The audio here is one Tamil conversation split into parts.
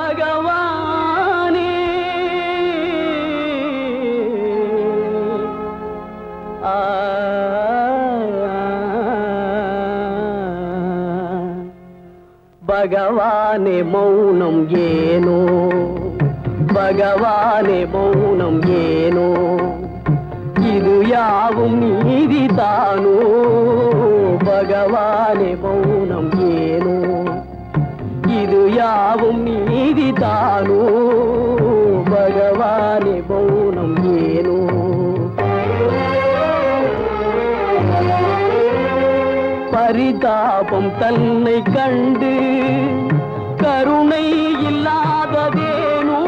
பகவானே ஆ பகவானே மௌனம் ஏனோ பகவானே மௌனம் ஏனோ இது யாவும் நீதி தானோ பகவானே மௌனம் ஏனோ இது யாவும் நீதி தானோ பகவானே மௌனம் ஏனோ பரிதாபம் தன்னை கண்டு கருணை இல்லாததேனோ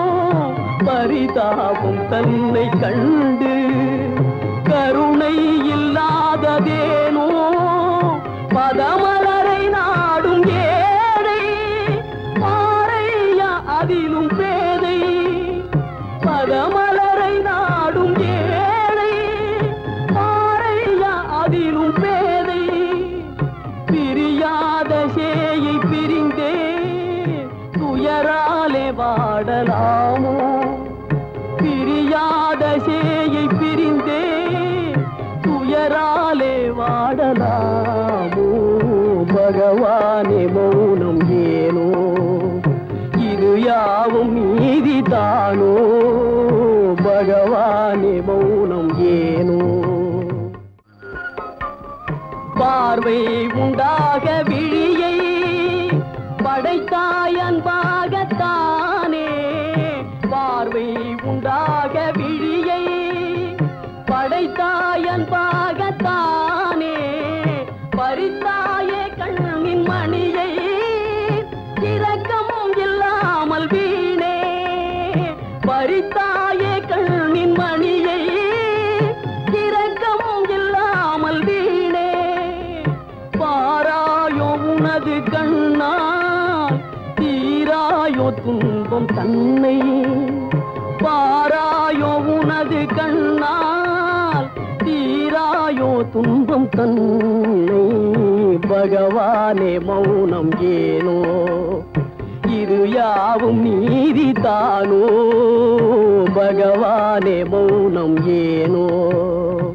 பரிதாபம் தன்னை கண்டு கருணை இல்லாததேனோ பதமலரை நாடும் ஏழை பாறையா அதிலும் பேதை பதமலரை நாடும் ஏழை பாறையா அதிலும் பேதை பிரியாத சேயை பிரிந்தே துயராலே வாடலாமோ பிரியாத சேயை பிரிந்தே துயராலே வாடலாமோ பகவானே மௌனம் ஏனோ இது யாவும் நீதி தானோ பகவானே மௌனம் ஏனோ பார்வை உண்டாக விழியை படைத்தாய் அன்பாகத்தானே பார்வை உண்டாக விழியை படைத்தாய் அன்பாகத்தானே பறித்தாயே கண்ணின் மணியை இரக்கம் இல்லாமல் வீணே பறித்தாயே கண்ணின் மணியை இரக்கம் இல்லாமல் வீணே பாராயோ உனது கண்ணால் தீராயோ துன்பம் தன்னை பாராயோ உனது கண்ணால் தீராயோ துன்பம் தன்னை பகவானே மௌனம் ஏனோ இது யாவும் நீதி தானோ பகவானே மௌனம் ஏனோ